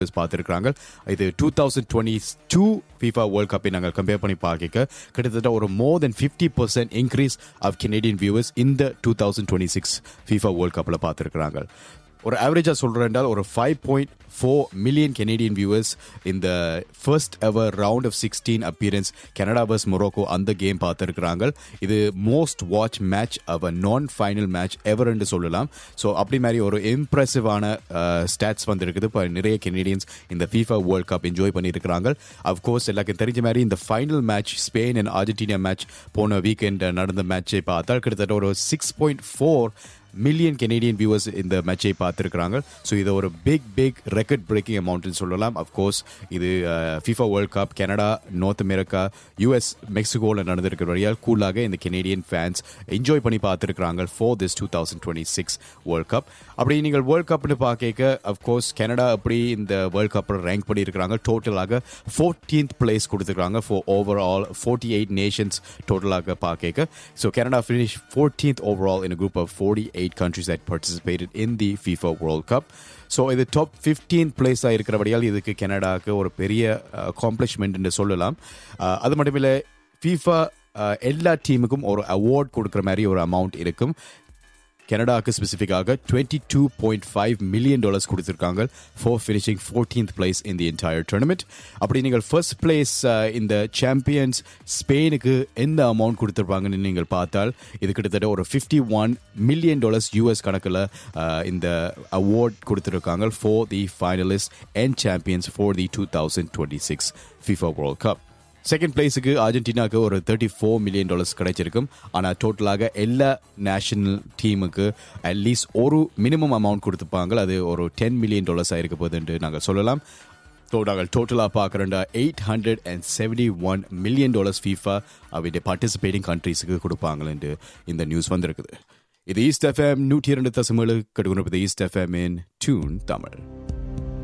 பார்த்துருக்காங்க இது two thousand twenty two FIFA World கப்பை நாங்கள் கம்பேர் பண்ணி பார்க்க கிட்டத்தட்ட ஒரு more than fifty percent increase of Canadian viewers இந்த two thousand twenty six FIFA World கப்பில் பார்த்துருக்குறாங்க ஒரு ஆவரேஜாக சொல்கிறேன்டால் ஒரு five point four million Canadian viewers இந்த first ever round of sixteen appearance Canada versus Morocco அந்த கேம் பார்த்துருக்குறாங்க இது மோஸ்ட் வாட்ச் மேட்ச் அவ நான் ஃபைனல் மேட்ச் எவர்ன்னு சொல்லலாம் ஸோ அப்படி மாதிரி ஒரு இம்ப்ரெசிவான ஸ்டாட்ஸ் வந்திருக்குது இப்போ நிறைய கெனடியன்ஸ் இந்த ஃபீஃபா வேர்ல்ட் கப் என்ஜாய் பண்ணியிருக்கிறாங்க அஃப்கோர்ஸ் எல்லாருக்கும் தெரிஞ்ச மாதிரி இந்த final match Spain and Argentina match போன வீக்கெண்ட் நடந்த மேட்சை பார்த்தால் கிட்டத்தட்ட ஒரு six point four million Canadian viewers இந்த மேட்சை பார்த்துருக்குறாங்க ஸோ இது ஒரு பிக் பிக் ரெக்கார்ட் பிரேக்கிங் அமௌண்ட்னு சொல்லலாம் அஃப்கோர்ஸ் இது FIFA World Cup Canada North America US மெக்சிகோவில் நடந்திருக்கிற வழியால் கூலாக இந்த கெனடியன் ஃபேன்ஸ் என்ஜாய் பண்ணி பார்த்துருக்குறாங்க for this two thousand twenty six world Cup அப்படி நீங்கள் வேர்ல்ட் கப்னு பார்க்க அஃப்கோர்ஸ் கனடா அப்படி இந்த வேர்ல்ட் கப்பில் ரேங்க் பண்ணியிருக்கிறாங்க டோட்டலாக ஃபோர்டீன்த் பிளேஸ் கொடுத்துருக்காங்க for overall forty eight nations டோட்டலாக பார்க்க so Canada finish fourteenth overall in group of forty eight countries that participated in the FIFA World Cup. So இது top fifteen பிளேஸாக இருக்கிறபடியால் இதுக்கு கனடாவுக்கு ஒரு பெரிய அக்காம்ப்ளிஷ்மெண்ட் என்று சொல்லலாம் அது மட்டும் இல்லை ஃபீஃபா எல்லா டீமுக்கும் ஒரு அவார்ட் கொடுக்குற மாதிரி ஒரு அமௌண்ட் இருக்கும் கனடாவுக்கு ஸ்பெசிஃபிக்காக twenty two point five million dollars கொடுத்துருக்காங்க for finishing fourteenth place in the entire tournament அப்படி நீங்கள் ஃபர்ஸ்ட் பிளேஸ் இந்த சாம்பியன்ஸ் ஸ்பெயினுக்கு எந்த அமௌண்ட் கொடுத்துருப்பாங்கன்னு நீங்கள் பார்த்தால் இது கிட்டத்தட்ட ஒரு fifty one million dollars US கணக்கில் இந்த அவார்ட் கொடுத்துருக்காங்க for the finalist and champions for the two thousand twenty six FIFA World Cup second பிளேஸுக்கு அர்ஜென்டினாவுக்கு ஒரு தேர்ட்டி ஃபோர் மில்லியன் டாலர்ஸ் கிடைச்சிருக்கும் ஆனால் டோட்டலாக எல்லா நேஷனல் டீமுக்கு அட்லீஸ்ட் ஒரு மினிமம் அமௌண்ட் கொடுத்துப்பாங்க அது ஒரு டென் மில்லியன் டாலர்ஸ் ஆயிருக்க போகுதுன்னு நாங்கள் சொல்லலாம் ஸோ நாங்கள் டோட்டலாக பார்க்குறோண்டா eight hundred and seventy one million dollars FIFA அவருடைய பார்ட்டிசிபேட்டிங் கண்ட்ரீஸுக்கு கொடுப்பாங்களேன்ட்டு இந்த நியூஸ் வந்திருக்குது இது ஈஸ்ட் எஃப்எம் நூற்றி இரண்டு தசமேழு கடுகுணப்பது East FM in tune Tamil